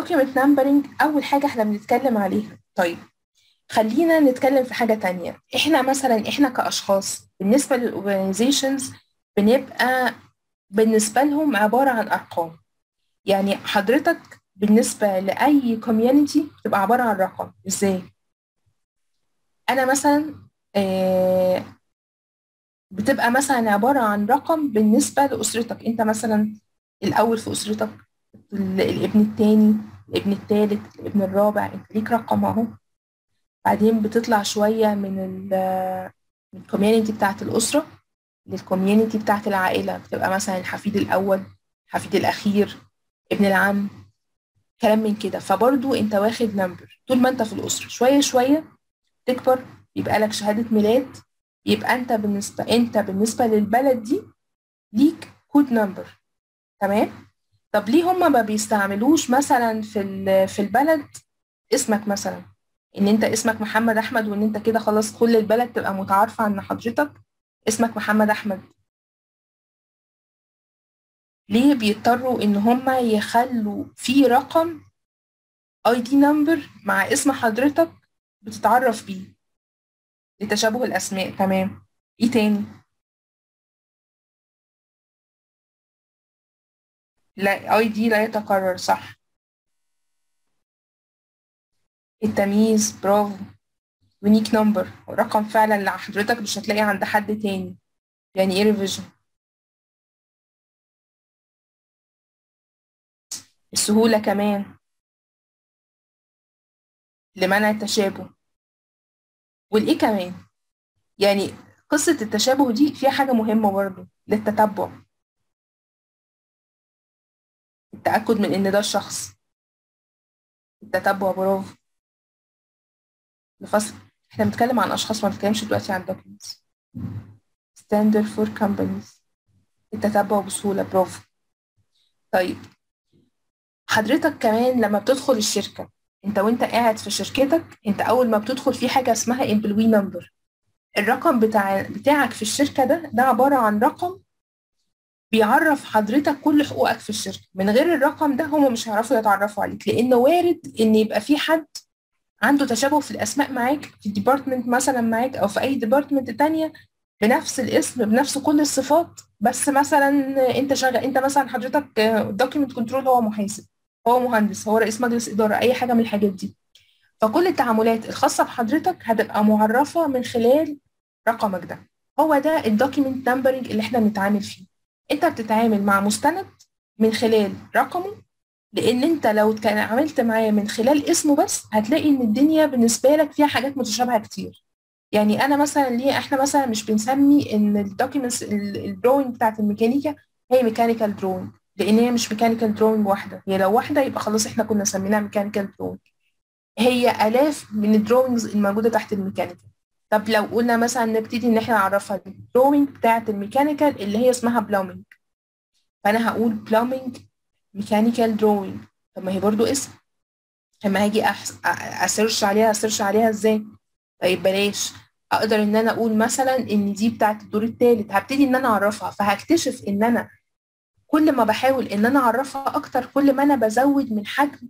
الدوكيومنت نمبرنج اول حاجه احنا بنتكلم عليها طيب خلينا نتكلم في حاجه تانية احنا مثلا احنا كاشخاص بالنسبه للاورجانيزيشنز بنبقى بالنسبه لهم عباره عن ارقام يعني حضرتك بالنسبه لاي كوميونتي بتبقى عباره عن رقم ازاي انا مثلا آه بتبقى مثلا عباره عن رقم بالنسبه لاسرتك انت مثلا الاول في اسرتك الابن التاني الابن التالت الابن الرابع انت ليك رقم اهو بعدين بتطلع شوية من ال من الكوميونتي بتاعت الأسرة للكوميونتي بتاعت العائلة بتبقى مثلا الحفيد الأول الحفيد الأخير ابن العم كلام من كده فبرضو انت واخد نمبر طول ما انت في الأسرة شوية شوية تكبر يبقى لك شهادة ميلاد يبقى انت بالنسبة انت بالنسبة للبلد دي ليك كود نمبر تمام طب ليه هما ما بيستعملوش مثلا في في البلد اسمك مثلا ان انت اسمك محمد احمد وان انت كده خلاص كل البلد تبقى متعارفه عن حضرتك اسمك محمد احمد ليه بيضطروا ان هما يخلوا في رقم اي دي نمبر مع اسم حضرتك بتتعرف بيه لتشابه الاسماء تمام ايه تاني لا اي دي لا يتكرر صح التمييز برافو يونيك نمبر رقم فعلا لحضرتك مش هتلاقيه عند حد تاني يعني ايه ريفيجن السهولة كمان لمنع التشابه والايه كمان يعني قصة التشابه دي فيها حاجة مهمة برضه للتتبع التأكد من إن ده الشخص التتبع برافو لفصل احنا بنتكلم عن أشخاص ما بنتكلمش دلوقتي عن documents standard for companies التتبع بسهولة برافو طيب حضرتك كمان لما بتدخل الشركة انت وانت قاعد في شركتك انت اول ما بتدخل في حاجة اسمها employee number الرقم بتاع بتاعك في الشركة ده ده عبارة عن رقم بيعرف حضرتك كل حقوقك في الشركة من غير الرقم ده هم مش هيعرفوا يتعرفوا عليك لأنه وارد إن يبقى في حد عنده تشابه في الأسماء معاك في الديبارتمنت مثلا معاك أو في أي ديبارتمنت تانية بنفس الاسم بنفس كل الصفات بس مثلا أنت شغال أنت مثلا حضرتك دوكيمنت كنترول هو محاسب هو مهندس هو رئيس مجلس إدارة أي حاجة من الحاجات دي فكل التعاملات الخاصة بحضرتك هتبقى معرفة من خلال رقمك ده هو ده الدوكيمنت نمبرنج اللي احنا بنتعامل فيه انت بتتعامل مع مستند من خلال رقمه لان انت لو كان عملت معاه من خلال اسمه بس هتلاقي ان الدنيا بالنسبه لك فيها حاجات متشابهه كتير يعني انا مثلا ليه احنا مثلا مش بنسمي ان الدوكيومنتس الدروينج بتاعت الميكانيكا هي ميكانيكال دروينج لان هي مش ميكانيكال دروينج واحده هي لو واحده يبقى خلاص احنا كنا سميناها ميكانيكال دروينج هي الاف من الدروينجز الموجوده تحت الميكانيكال طب لو قلنا مثلا نبتدي ان احنا نعرفها الدروينج بتاعت الميكانيكال اللي هي اسمها بلومينج فانا هقول بلومينج ميكانيكال دروينج طب ما هي برضو اسم لما هاجي اسيرش عليها اسيرش عليها ازاي طيب بلاش اقدر ان انا اقول مثلا ان دي بتاعت الدور الثالث هبتدي ان انا اعرفها فهكتشف ان انا كل ما بحاول ان انا اعرفها اكتر كل ما انا بزود من حجم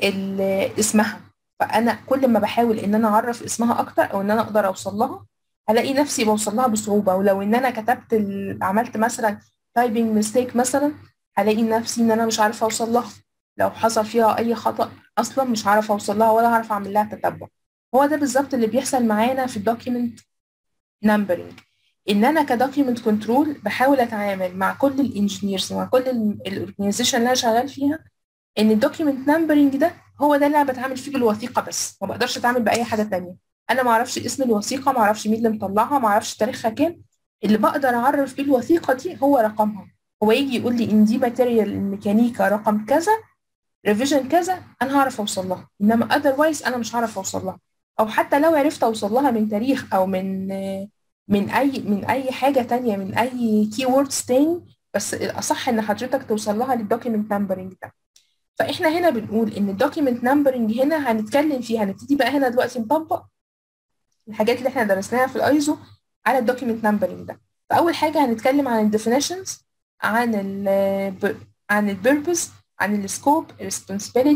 اسمها فانا كل ما بحاول ان انا اعرف اسمها اكتر او ان انا اقدر اوصل لها هلاقي نفسي بوصل لها بصعوبه ولو ان انا كتبت ال... عملت مثلا تايبنج ميستيك مثلا هلاقي نفسي ان انا مش عارفه اوصل لها لو حصل فيها اي خطا اصلا مش عارفه اوصل لها ولا هعرف اعمل لها تتبع هو ده بالظبط اللي بيحصل معانا في الدوكيمنت نمبرنج ان انا كدوكيمنت كنترول بحاول اتعامل مع كل الانجينيرز ومع كل الاورجنايزيشن اللي انا شغال فيها ان الدوكيمنت نمبرنج ده هو ده اللي انا بتعامل فيه بالوثيقه بس ما بقدرش اتعامل باي حاجه تانية انا ما اعرفش اسم الوثيقه ما اعرفش مين اللي مطلعها ما اعرفش تاريخها كام اللي بقدر اعرف بيه الوثيقه دي هو رقمها هو يجي يقول لي ان دي ماتيريال الميكانيكا رقم كذا ريفيجن كذا انا هعرف اوصل لها انما اذروايز انا مش هعرف اوصل لها او حتى لو عرفت اوصل لها من تاريخ او من من اي من اي حاجه تانية من اي كي ووردز تاني بس الاصح ان حضرتك توصل لها للدوكيمنت نمبرنج ده فاحنا هنا بنقول ان الدوكيمنت نمبرنج هنا هنتكلم فيها هنبتدي بقى هنا دلوقتي نطبق الحاجات اللي احنا درسناها في الايزو على الدوكيمنت نمبرنج ده فاول حاجه هنتكلم عن الديفينيشنز عن ال عن البيربز عن السكوب الريسبونسبيلتي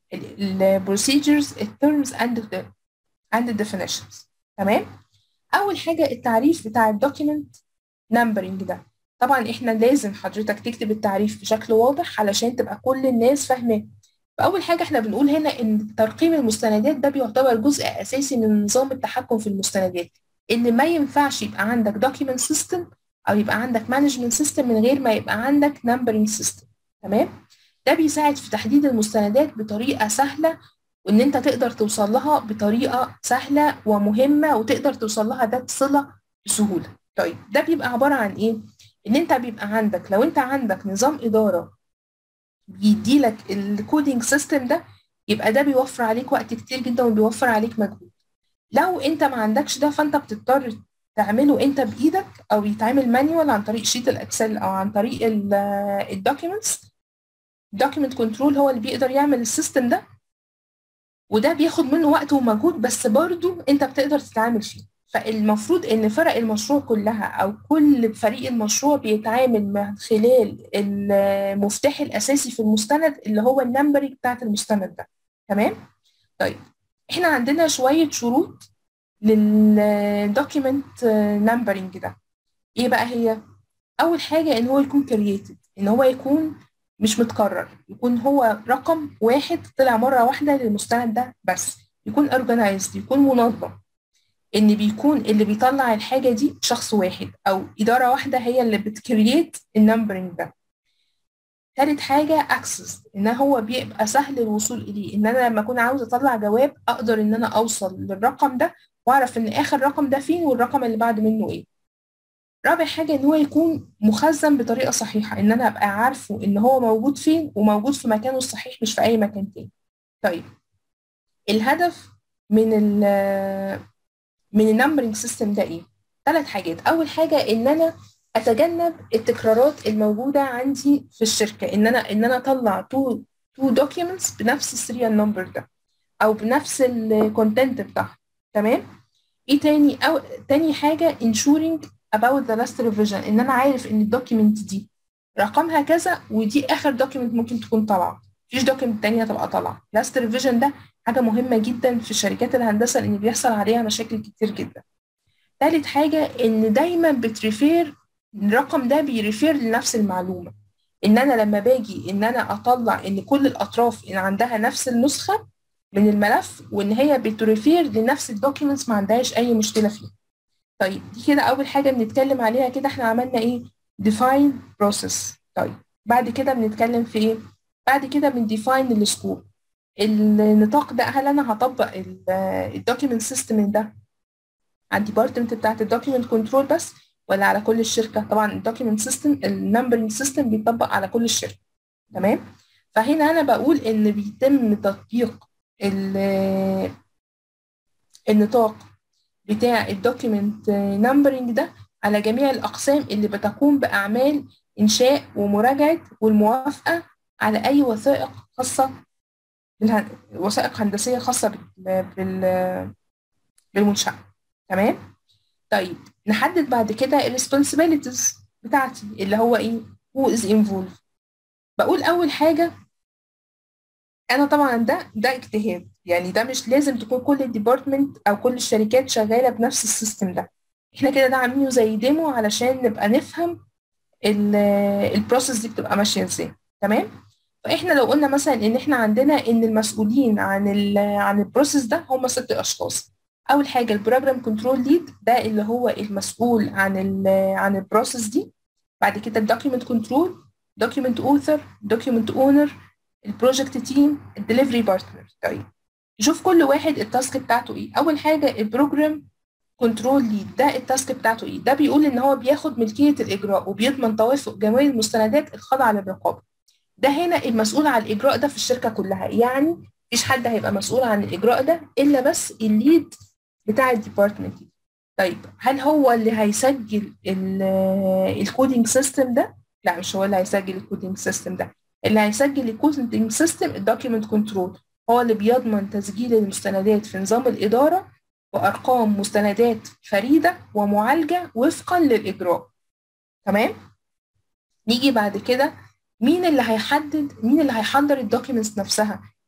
البروسيجرز الترمز اند اند definitions تمام اول حاجه التعريف بتاع الدوكيمنت نمبرنج ده طبعا احنا لازم حضرتك تكتب التعريف بشكل واضح علشان تبقى كل الناس فاهماه فاول حاجه احنا بنقول هنا ان ترقيم المستندات ده بيعتبر جزء اساسي من نظام التحكم في المستندات ان ما ينفعش يبقى عندك دوكيمنت سيستم او يبقى عندك مانجمنت سيستم من غير ما يبقى عندك نمبرنج سيستم تمام ده بيساعد في تحديد المستندات بطريقه سهله وان انت تقدر توصل لها بطريقه سهله ومهمه وتقدر توصل لها ده صله بسهوله طيب ده بيبقى عباره عن ايه ان انت بيبقى عندك لو انت عندك نظام اداره بيديلك الكودينج سيستم ده يبقى ده بيوفر عليك وقت كتير جدا وبيوفر عليك مجهود لو انت ما عندكش ده فانت بتضطر تعمله انت بايدك او يتعمل مانيوال عن طريق شيت الاكسل او عن طريق الدوكيومنتس دوكيمنت كنترول هو اللي بيقدر يعمل السيستم ده وده بياخد منه وقت ومجهود بس برضه انت بتقدر تتعامل فيه فالمفروض ان فرق المشروع كلها او كل فريق المشروع بيتعامل من خلال المفتاح الاساسي في المستند اللي هو النمبرنج بتاعت المستند ده تمام طيب احنا عندنا شويه شروط للدوكيمنت نمبرنج ده ايه بقى هي اول حاجه ان هو يكون كرييتد ان هو يكون مش متكرر يكون هو رقم واحد طلع مره واحده للمستند ده بس يكون organized يكون منظم ان بيكون اللي بيطلع الحاجه دي شخص واحد او اداره واحده هي اللي بتكرييت النمبرنج ده تالت حاجه اكسس ان هو بيبقى سهل الوصول اليه ان انا لما اكون عاوز اطلع جواب اقدر ان انا اوصل للرقم ده واعرف ان اخر رقم ده فين والرقم اللي بعد منه ايه رابع حاجه ان هو يكون مخزن بطريقه صحيحه ان انا ابقى عارفه ان هو موجود فين وموجود في مكانه الصحيح مش في اي مكان تاني طيب الهدف من ال من النمبرنج سيستم ده ايه ثلاث حاجات اول حاجه ان انا اتجنب التكرارات الموجوده عندي في الشركه ان انا ان انا اطلع تو تو دوكيومنتس بنفس السيريال نمبر ده او بنفس الكونتنت بتاعها تمام ايه تاني او تاني حاجه ensuring about the last revision ان انا عارف ان الدوكيمنت دي رقمها كذا ودي اخر دوكيمنت ممكن تكون طالعه مفيش دوكيمنت تانية تبقى طالعه last revision ده حاجه مهمه جدا في شركات الهندسه لان بيحصل عليها مشاكل كتير جدا تالت حاجه ان دايما بتريفير الرقم ده بيريفير لنفس المعلومه ان انا لما باجي ان انا اطلع ان كل الاطراف ان عندها نفس النسخه من الملف وان هي بتريفير لنفس الدوكيومنتس ما عندهاش اي مشكله فيه طيب دي كده اول حاجه بنتكلم عليها كده احنا عملنا ايه define process طيب بعد كده بنتكلم في ايه بعد كده بنديفاين السكوب النطاق ده هل انا هطبق الدوكيمنت سيستم ده على الديبارتمنت بتاعت الدوكيمنت كنترول بس ولا على كل الشركه طبعا الدوكيمنت سيستم النمبرنج سيستم بيطبق على كل الشركه تمام فهنا انا بقول ان بيتم تطبيق النطاق بتاع الدوكيمنت نمبرنج ده على جميع الأقسام اللي بتقوم بأعمال إنشاء ومراجعة والموافقة على أي وثائق خاصة بالهن... وثائق هندسية خاصة بال... بال... بالمنشأة تمام؟ طيب نحدد بعد كده ال responsibilities بتاعتي اللي هو إيه؟ who is involved بقول أول حاجة أنا طبعا ده ده اجتهاد يعني ده مش لازم تكون كل الديبارتمنت او كل الشركات شغاله بنفس السيستم ده احنا كده ده عاملينه زي ديمو علشان نبقى نفهم البروسيس دي بتبقى ماشيه ازاي تمام فاحنا لو قلنا مثلا ان احنا عندنا ان المسؤولين عن ال عن البروسيس ده هم ست اشخاص اول حاجه البروجرام كنترول ليد ده اللي هو المسؤول عن ال عن البروسيس دي بعد كده الدوكيمنت كنترول دوكيمنت اوثر دوكيمنت اونر البروجكت تيم الدليفري بارتنر طيب نشوف كل واحد التاسك بتاعته ايه اول حاجه البروجرام كنترول ليد ده التاسك بتاعته ايه ده بيقول ان هو بياخد ملكيه الاجراء وبيضمن توافق جميع المستندات الخاضعه للرقابه ده هنا المسؤول عن الاجراء ده في الشركه كلها يعني مفيش حد هيبقى مسؤول عن الاجراء ده الا بس الليد بتاع الديبارتمنت طيب هل هو اللي هيسجل الكودينج سيستم ده لا مش هو اللي هيسجل الكودينج سيستم ده اللي هيسجل الكودينج سيستم الدوكيمنت كنترول هو اللي بيضمن تسجيل المستندات في نظام الإدارة وأرقام مستندات فريدة ومعالجة وفقا للإجراء تمام؟ نيجي بعد كده مين اللي هيحدد مين اللي هيحضر الدوكيومنتس نفسها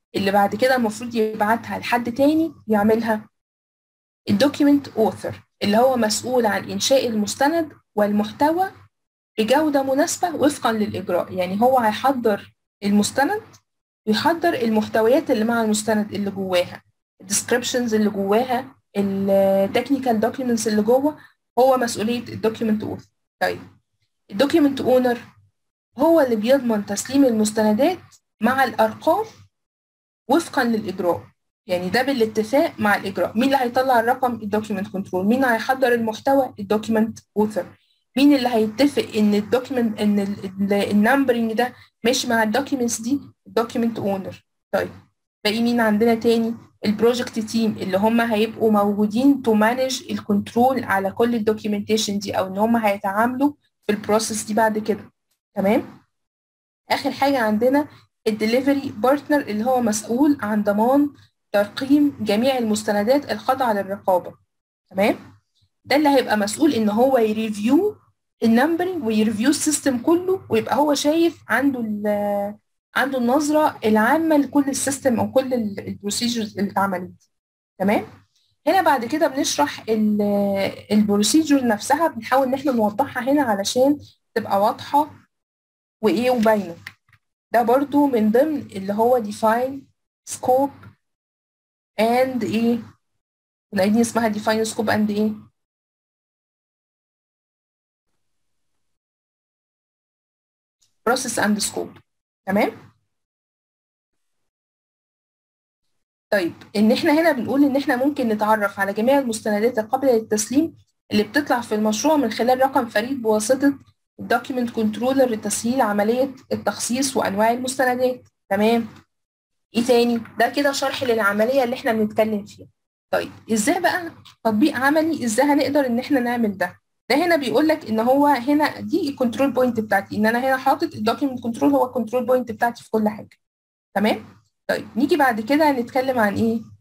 اللي بعد كده المفروض يبعتها لحد تاني يعملها الدوكيمنت اوثر اللي هو مسؤول عن انشاء المستند والمحتوى بجودة مناسبة وفقا للإجراء يعني هو هيحضر المستند ويحضر المحتويات اللي مع المستند اللي جواها الديسكريبشنز اللي جواها التكنيكال دوكيومنتس اللي جوه هو مسؤولية الدوكيمنت اوثر طيب الدوكيمنت اونر هو اللي بيضمن تسليم المستندات مع الأرقام وفقا للإجراء يعني ده بالاتفاق مع الإجراء مين اللي هيطلع الرقم الدوكيمنت كنترول مين اللي هيحضر المحتوى الدوكيمنت اوثر مين اللي هيتفق ان الدوكيمنت ان النمبرنج ده ماشي مع الدوكيومنتس دي الدوكيمنت اونر طيب باقي مين عندنا تاني البروجكت تيم اللي هم هيبقوا موجودين تو مانج الكنترول على كل الدوكيومنتيشن دي او ان هم هيتعاملوا في البروسيس دي بعد كده تمام اخر حاجه عندنا الدليفري بارتنر اللي هو مسؤول عن ضمان ترقيم جميع المستندات الخاضعه للرقابه تمام ده اللي هيبقى مسؤول ان هو يريفيو النمبرنج ويريفيو السيستم كله ويبقى هو شايف عنده عنده النظره العامه لكل السيستم او كل البروسيجرز اللي اتعملت تمام هنا بعد كده بنشرح البروسيجر نفسها بنحاول ان احنا نوضحها هنا علشان تبقى واضحه وايه وباينه ده برضو من ضمن اللي هو define scope and ايه كنا قايلين اسمها define scope and ايه process and scope تمام طيب ان احنا هنا بنقول ان احنا ممكن نتعرف على جميع المستندات القابله للتسليم اللي بتطلع في المشروع من خلال رقم فريد بواسطه الدوكيمنت كنترولر لتسهيل عمليه التخصيص وانواع المستندات تمام ايه تاني ده كده شرح للعمليه اللي احنا بنتكلم فيها طيب ازاي بقى تطبيق عملي ازاي هنقدر ان احنا نعمل ده ده هنا بيقول لك ان هو هنا دي الكنترول بوينت بتاعتي ان انا هنا حاطط الدوكيمنت كنترول هو الكنترول بوينت بتاعتي في كل حاجه تمام طيب نيجي بعد كده نتكلم عن ايه